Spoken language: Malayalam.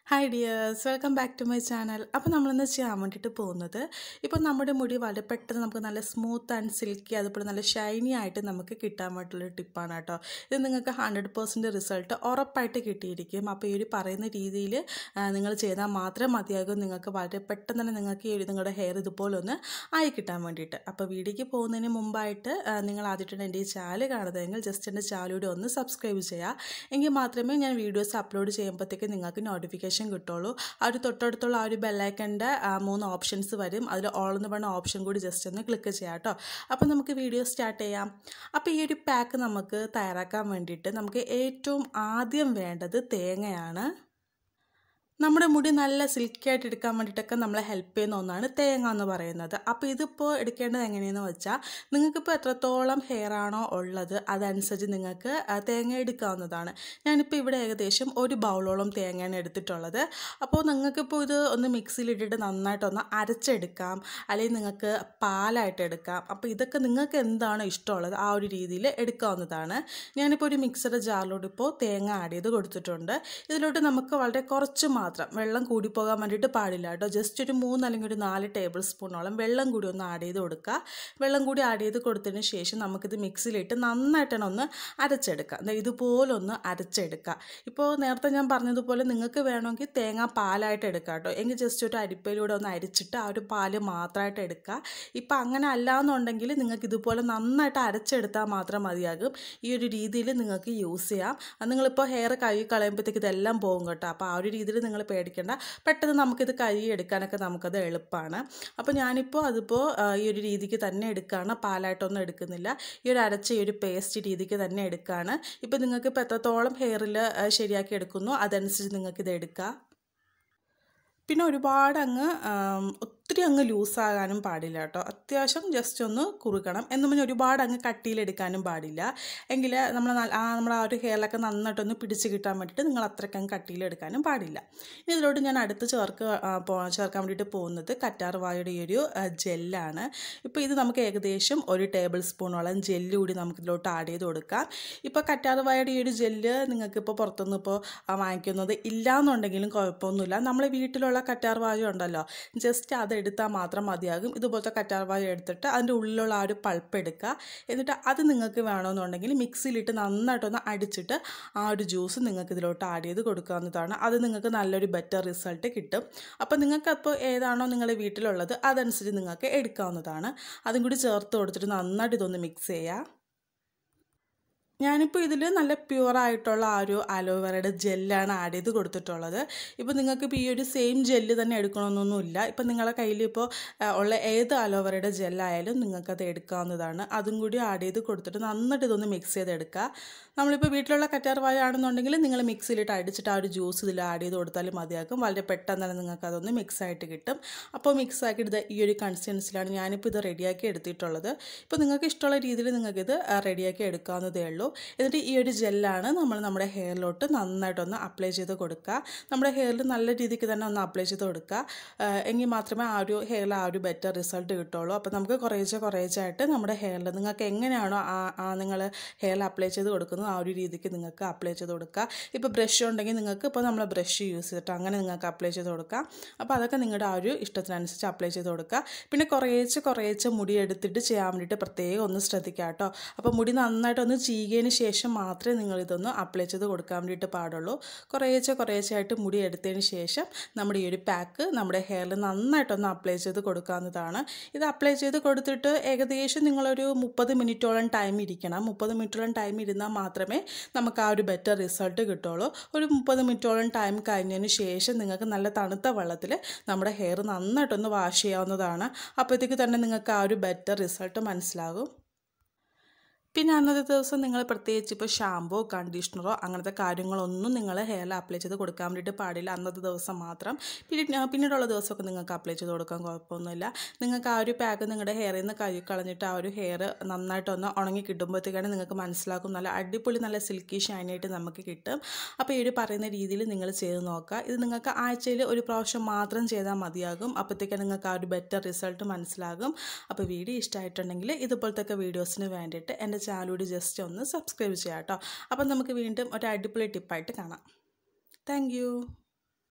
hi dears welcome back to my channel അപ്പോൾ നമ്മളിന്ന് ചെയ്യാൻ വേണ്ടിയിട്ട് പോകുന്നത് ഇപ്പോൾ നമ്മുടെ മുടി വളരെ പെട്ടെന്ന് നമുക്ക് നല്ല സ്മൂത്ത് ആൻഡ് സിൽക്കി അതുപോലെ നല്ല ഷൈനി ആയിട്ട് നമുക്ക് കിട്ടാൻ വേണ്ടിയിട്ടുള്ളൊരു ടിപ്പാണ് കേട്ടോ ഇത് നിങ്ങൾക്ക് ഹൺഡ്രഡ് പെർസെൻറ്റ് റിസൾട്ട് ഉറപ്പായിട്ട് കിട്ടിയിരിക്കും അപ്പോൾ ഈ ഒരു പറയുന്ന രീതിയിൽ നിങ്ങൾ ചെയ്താൽ മാത്രമേ മതിയാകും നിങ്ങൾക്ക് വളരെ പെട്ടെന്ന് തന്നെ നിങ്ങൾക്ക് ഈ ഒരു നിങ്ങളുടെ ഹെയർ ഇതുപോലെ ഒന്ന് ആയി കിട്ടാൻ വേണ്ടിയിട്ട് അപ്പോൾ വീഡിയോയ്ക്ക് പോകുന്നതിന് മുമ്പായിട്ട് ആ, നിങ്ങൾ ആദ്യമായിട്ടാണ് എൻ്റെ ഈ ചാനൽ കാണുന്നതെങ്കിൽ ജസ്റ്റ് എൻ്റെ ചാനലൂടെ ഒന്ന് സബ്സ്ക്രൈബ് ചെയ്യുക എങ്കിൽ മാത്രമേ ഞാൻ വീഡിയോസ് അപ്ലോഡ് ചെയ്യുമ്പോഴത്തേക്ക് നിങ്ങൾക്ക് നോട്ടിഫിക്കേഷൻ കിട്ടുള്ളൂ ആ ഒരു തൊട്ടടുത്തുള്ള ആ ഒരു ബെല്ലൈക്കൻ്റെ മൂന്ന് ഓപ്ഷൻസ് വരും അതിൽ ഓൾ എന്ന് പറഞ്ഞ ഓപ്ഷൻ കൂടി ജസ്റ്റ് ഒന്ന് ക്ലിക്ക് ചെയ്യാം കേട്ടോ അപ്പോൾ നമുക്ക് വീഡിയോ സ്റ്റാർട്ട് ചെയ്യാം അപ്പോൾ ഈ ഒരു പാക്ക് നമുക്ക് തയ്യാറാക്കാൻ വേണ്ടിയിട്ട് നമുക്ക് ഏറ്റവും ആദ്യം വേണ്ടത് തേങ്ങയാണ് നമ്മുടെ മുടി നല്ല സിൽക്കി ആയിട്ട് എടുക്കാൻ വേണ്ടിയിട്ടൊക്കെ നമ്മളെ ഹെൽപ്പ് ചെയ്യുന്ന ഒന്നാണ് തേങ്ങ എന്ന് പറയുന്നത് അപ്പോൾ ഇതിപ്പോൾ എടുക്കേണ്ടത് എങ്ങനെയെന്ന് വെച്ചാൽ നിങ്ങൾക്കിപ്പോൾ എത്രത്തോളം ഹെയർ ആണോ ഉള്ളത് അതനുസരിച്ച് നിങ്ങൾക്ക് ആ, തേങ്ങ എടുക്കാവുന്നതാണ് ഞാനിപ്പോൾ ഇവിടെ ഏകദേശം ഒരു ബൗളോളം തേങ്ങയാണ് എടുത്തിട്ടുള്ളത് അപ്പോൾ നിങ്ങൾക്കിപ്പോൾ ഇത് ഒന്ന് മിക്സിയിലിട്ടിട്ട് നന്നായിട്ടൊന്ന് അരച്ചെടുക്കാം അല്ലെങ്കിൽ നിങ്ങൾക്ക് പാലായിട്ട് എടുക്കാം അപ്പോൾ ഇതൊക്കെ നിങ്ങൾക്ക് എന്താണോ ഇഷ്ടമുള്ളത് ആ ഒരു രീതിയിൽ എടുക്കാവുന്നതാണ് ഞാനിപ്പോൾ ഒരു മിക്സറുടെ ജാറിലോട്ട് ഇപ്പോൾ തേങ്ങ ആഡ് ചെയ്ത് കൊടുത്തിട്ടുണ്ട് ഇതിലോട്ട് നമുക്ക് വളരെ കുറച്ച് മാത്രം വെള്ളം കൂടി പോകാൻ വേണ്ടിയിട്ട് പാടില്ല കേട്ടോ ജസ്റ്റ് ഒരു മൂന്ന് അല്ലെങ്കിൽ ഒരു നാല് ടേബിൾ സ്പൂണോളം വെള്ളം കൂടി ഒന്ന് ആഡ് ചെയ്ത് കൊടുക്കുക വെള്ളം കൂടി ആഡ് ചെയ്ത് കൊടുത്തതിന് ശേഷം നമുക്കിത് മിക്സിയിലിട്ട് നന്നായിട്ടാണ് ഒന്ന് അരച്ചെടുക്കുക ദേ ഇതുപോലെ ഒന്ന് അരച്ചെടുക്കുക ഇപ്പോൾ നേരത്തെ ഞാൻ പറഞ്ഞതുപോലെ നിങ്ങൾക്ക് വേണമെങ്കിൽ തേങ്ങ പാലായിട്ട് എടുക്കാം കേട്ടോ എങ്കിൽ ജസ്റ്റ് ഒരു അരിപ്പയിലൂടെ ഒന്ന് അരിച്ചിട്ട് ആ ഒരു പാല് മാത്രമായിട്ട് എടുക്കുക ഇപ്പം അങ്ങനെ അല്ലാന്നുണ്ടെങ്കിൽ നിങ്ങൾക്ക് ഇതുപോലെ നന്നായിട്ട് അരച്ചെടുത്താൽ മാത്രം മതിയാകും ഈ ഒരു രീതിയിൽ നിങ്ങൾക്ക് യൂസ് ചെയ്യാം അത് നിങ്ങളിപ്പോൾ ഹെയർ കഴുകി കളയുമ്പോഴത്തേക്ക് ഇതെല്ലാം പോകും കേട്ടോ അപ്പോൾ ആ ഒരു രീതിയിൽ നിങ്ങൾ പേടിക്കേണ്ട പെട്ടെന്ന് നമുക്കിത് കഴുകി എടുക്കാനൊക്കെ നമുക്കത് എളുപ്പമാണ് അപ്പോൾ ഞാനിപ്പോൾ അതിപ്പോൾ ആ, ഈ ഒരു രീതിക്ക് തന്നെ എടുക്കുകയാണ് പാലായിട്ടൊന്നും എടുക്കുന്നില്ല ഈ ഒരു അരച്ച ഈ ഒരു പേസ്റ്റ് രീതിക്ക് തന്നെ എടുക്കുകയാണ് ഇപ്പോൾ നിങ്ങൾക്ക് ഇപ്പോൾ എത്രത്തോളം ഹെയറിൽ ശരിയാക്കി എടുക്കുന്നു അതനുസരിച്ച് നിങ്ങൾക്കിത് എടുക്കാം പിന്നെ ഒരുപാട് അങ്ങ് ആം, ഒത്തിരി അങ്ങ് ലൂസാകാനും പാടില്ല കേട്ടോ അത്യാവശ്യം ജസ്റ്റ് ഒന്ന് കുറുക്കണം എന്ന് പറഞ്ഞാൽ ഒരുപാട് അങ്ങ് കട്ടിയിലെടുക്കാനും പാടില്ല എങ്കിൽ നമ്മൾ ആ നമ്മുടെ ആ ഒരു ഹെയറിലൊക്കെ നന്നായിട്ടൊന്ന് പിടിച്ച് കിട്ടാൻ വേണ്ടിയിട്ട് നിങ്ങൾ അത്രയ്ക്ക് അങ്ങ് കട്ടിയിലെടുക്കാനും പാടില്ല ഇനി ഇതിലോട്ട് ഞാൻ അടുത്ത് ചേർക്ക് ആ, പോ- ചേർക്കാൻ വേണ്ടിയിട്ട് പോകുന്നത് കറ്റാർ വാഴയുടെ ഈ ഒരു ആ, ജെല്ലാണ് ഇപ്പോൾ ഇത് നമുക്ക് ഏകദേശം ഒരു ടേബിൾ സ്പൂണോളം ജെല്ല് കൂടി നമുക്ക് ഇതിലോട്ട് ആഡ് ചെയ്ത് കൊടുക്കാം ഇപ്പോൾ കറ്റാർ വാഴയുടെ ഈ ഒരു ജെല്ല് നിങ്ങൾക്ക് ഇപ്പോൾ പുറത്തുനിന്ന് ഇപ്പോൾ വാങ്ങിക്കുന്നത് ഇല്ലയെന്നുണ്ടെങ്കിലും കുഴപ്പമൊന്നുമില്ല നമ്മളെ വീട്ടിലുള്ള കറ്റാർ വാഴ ഉണ്ടല്ലോ ജസ്റ്റ് അത് എടുത്താൽ മാത്രം മതിയാകും ഇതുപോലത്തെ കറ്റാർ വാഴ എടുത്തിട്ട് അതിൻ്റെ ഉള്ളിലുള്ള ആ ഒരു പൾപ്പ് എടുക്കുക എന്നിട്ട് അത് നിങ്ങൾക്ക് വേണമെന്നുണ്ടെങ്കിൽ മിക്സിയിലിട്ട് നന്നായിട്ടൊന്ന് അടിച്ചിട്ട് ആ ഒരു ജ്യൂസ് നിങ്ങൾക്ക് ഇതിലോട്ട് ആഡ് ചെയ്ത് കൊടുക്കാവുന്നതാണ് അത് നിങ്ങൾക്ക് നല്ലൊരു ബെറ്റർ റിസൾട്ട് കിട്ടും അപ്പോൾ നിങ്ങൾക്ക് അപ്പോൾ ഏതാണോ നിങ്ങളുടെ വീട്ടിലുള്ളത് അതനുസരിച്ച് നിങ്ങൾക്ക് എടുക്കാവുന്നതാണ് അതും കൂടി ചേർത്ത് കൊടുത്തിട്ട് നന്നായിട്ട് ഇതൊന്ന് മിക്സ് ചെയ്യുക ഞാനിപ്പോൾ ഇതിൽ നല്ല പ്യുവറായിട്ടുള്ള ആ ഒരു അലോവേറയുടെ ജെല്ലാണ് ആഡ് ചെയ്ത് കൊടുത്തിട്ടുള്ളത് ഇപ്പോൾ നിങ്ങൾക്ക് ഇപ്പോൾ ഈ ഒരു സെയിം ജെല്ല് തന്നെ എടുക്കണമെന്നൊന്നുമില്ല ഇപ്പോൾ നിങ്ങളുടെ കയ്യിൽ ഇപ്പോൾ ആ, ഉള്ള ഏത് അലോവേറയുടെ ജെല്ലായാലും നിങ്ങൾക്കത് എടുക്കാവുന്നതാണ് അതും കൂടി ആഡ് ചെയ്ത് കൊടുത്തിട്ട് നന്നായിട്ട് ഇതൊന്ന് മിക്സ് ചെയ്തെടുക്കുക നമ്മളിപ്പോൾ വീട്ടിലുള്ള കറ്റാർ വാഴ ആണെന്നുണ്ടെങ്കിൽ നിങ്ങൾ മിക്സിയിലിട്ട് അടിച്ചിട്ട് ആ ഒരു ജ്യൂസ് ഇതിൽ ആഡ് ചെയ്ത് കൊടുത്താലും മതിയാക്കും വളരെ പെട്ടെന്ന് തന്നെ നിങ്ങൾക്ക് അതൊന്ന് മിക്സ് ആയിട്ട് കിട്ടും അപ്പോൾ മിക്സ് ആക്കിയിട്ട് ഈ ഒരു കൺസിസ്റ്റൻസിലാണ് ഞാനിപ്പോൾ ഇത് റെഡിയാക്കി എടുത്തിട്ടുള്ളത് ഇപ്പോൾ നിങ്ങൾക്ക് ഇഷ്ടമുള്ള രീതിയിൽ നിങ്ങൾക്കിത് റെഡിയാക്കി എടുക്കാവുന്നതേ ഉള്ളൂ എന്നിട്ട് ഈ ഒരു ജെല്ലാണ് നമ്മൾ നമ്മുടെ ഹെയറിലോട്ട് നന്നായിട്ടൊന്ന് അപ്ലൈ ചെയ്ത് കൊടുക്കുക നമ്മുടെ ഹെയറിൽ നല്ല രീതിക്ക് തന്നെ ഒന്ന് അപ്ലൈ ചെയ്ത് കൊടുക്കുക ആ, എങ്കിൽ മാത്രമേ ആ ഒരു ഹെയറിൽ ആ ഒരു ബെറ്റർ റിസൾട്ട് കിട്ടുള്ളൂ അപ്പോൾ നമുക്ക് കുറേശ്ശെ കുറേശ്ശായിട്ട് നമ്മുടെ ഹെയറിൽ നിങ്ങൾക്ക് എങ്ങനെയാണോ ആ ആ നിങ്ങൾ ഹെയറിൽ അപ്ലൈ ചെയ്ത് കൊടുക്കുന്നത് ആ ഒരു രീതിക്ക് നിങ്ങൾക്ക് അപ്ലൈ ചെയ്ത് കൊടുക്കുക ഇപ്പോൾ ബ്രഷ് ഉണ്ടെങ്കിൽ നിങ്ങൾക്ക് ഇപ്പോൾ നമ്മൾ ബ്രഷ് യൂസ് ചെയ്തിട്ട് അങ്ങനെ നിങ്ങൾക്ക് അപ്ലൈ ചെയ്ത് കൊടുക്കാം അപ്പോൾ അതൊക്കെ നിങ്ങളുടെ ആ ഒരു ഇഷ്ടത്തിനനുസരിച്ച് അപ്ലൈ ചെയ്ത് കൊടുക്കുക പിന്നെ കുറേശ്ശെ കുറേശ്ശെ മുടി എടുത്തിട്ട് ചെയ്യാൻ വേണ്ടിയിട്ട് പ്രത്യേകം ഒന്ന് ശ്രദ്ധിക്കുക കേട്ടോ അപ്പോൾ മുടി നന്നായിട്ടൊന്ന് ചീകിയതിന് ശേഷം മാത്രമേ നിങ്ങൾ ഇതൊന്ന് അപ്ലൈ ചെയ്ത് കൊടുക്കാൻ വേണ്ടിയിട്ട് പാടുള്ളൂ കുറേശ്ശെ കുറേശ്ശെ ആയിട്ട് മുടി എടുത്തതിന് ശേഷം നമ്മുടെ ഈ ഒരു പാക്ക് നമ്മുടെ ഹെയറിൽ നന്നായിട്ടൊന്ന് അപ്ലൈ ചെയ്ത് കൊടുക്കാവുന്നതാണ് ഇത് അപ്ലൈ ചെയ്ത് കൊടുത്തിട്ട് ഏകദേശം നിങ്ങളൊരു മുപ്പത് മിനിറ്റോളം ടൈം ഇരിക്കണം മുപ്പത് മിനിറ്റോളം ടൈം ഇരുന്നാൽ മാത്രമേ നമുക്ക് ആ ഒരു ബെറ്റർ റിസൾട്ട് കിട്ടുള്ളൂ ഒരു മുപ്പത് മിനിറ്റോളം ടൈം കഴിഞ്ഞതിന് ശേഷം നിങ്ങൾക്ക് നല്ല തണുത്ത വെള്ളത്തിൽ നമ്മുടെ ഹെയർ നന്നായിട്ടൊന്ന് വാഷ് ചെയ്യാവുന്നതാണ് അപ്പോഴത്തേക്ക് തന്നെ നിങ്ങൾക്ക് ആ ഒരു ബെറ്റർ റിസൾട്ട് മനസ്സിലാകും പിന്നെ അന്നത്തെ ദിവസം നിങ്ങൾ പ്രത്യേകിച്ച് ഇപ്പോൾ ഷാമ്പോ കണ്ടീഷണറോ അങ്ങനത്തെ കാര്യങ്ങളൊന്നും നിങ്ങൾ ഹെയറിൽ അപ്ലൈ ചെയ്ത് കൊടുക്കാൻ വേണ്ടിയിട്ട് പാടില്ല അന്നത്തെ ദിവസം മാത്രം പിന്നെ പിന്നീടുള്ള ദിവസമൊക്കെ നിങ്ങൾക്ക് അപ്ലൈ ചെയ്ത് കൊടുക്കാൻ കുഴപ്പമൊന്നുമില്ല നിങ്ങൾക്ക് ആ ഒരു പാക്ക് നിങ്ങളുടെ ഹെയറിൽ നിന്ന് കഴുകി കളഞ്ഞിട്ട് ആ ഒരു ഹെയർ നന്നായിട്ടൊന്ന് ഉണങ്ങി കിട്ടുമ്പോഴത്തേക്കാണ് നിങ്ങൾക്ക് മനസ്സിലാക്കും നല്ല അടിപൊളി നല്ല സിൽക്കി ഷൈനി ആയിട്ട് നമുക്ക് കിട്ടും അപ്പോൾ ഈ ഒരു പറയുന്ന രീതിയിൽ നിങ്ങൾ ചെയ്ത് നോക്കുക ഇത് നിങ്ങൾക്ക് ആഴ്ചയിൽ ഒരു പ്രാവശ്യം മാത്രം ചെയ്താൽ മതിയാകും അപ്പോഴത്തേക്ക് നിങ്ങൾക്ക് ആ ഒരു ബെറ്റർ റിസൾട്ട് മനസ്സിലാകും അപ്പോൾ വീഡിയോ ഇഷ്ടമായിട്ടുണ്ടെങ്കിൽ ഇതുപോലത്തെ വീഡിയോസിന് വേണ്ടിയിട്ട് എൻ്റെ ചാനലൂടി ജസ്റ്റ് ഒന്ന് സബ്സ്ക്രൈബ് ചെയ്യാം കേട്ടോ അപ്പം നമുക്ക് വീണ്ടും ഒരു അടിപൊളി ടിപ്പായിട്ട് കാണാം താങ്ക്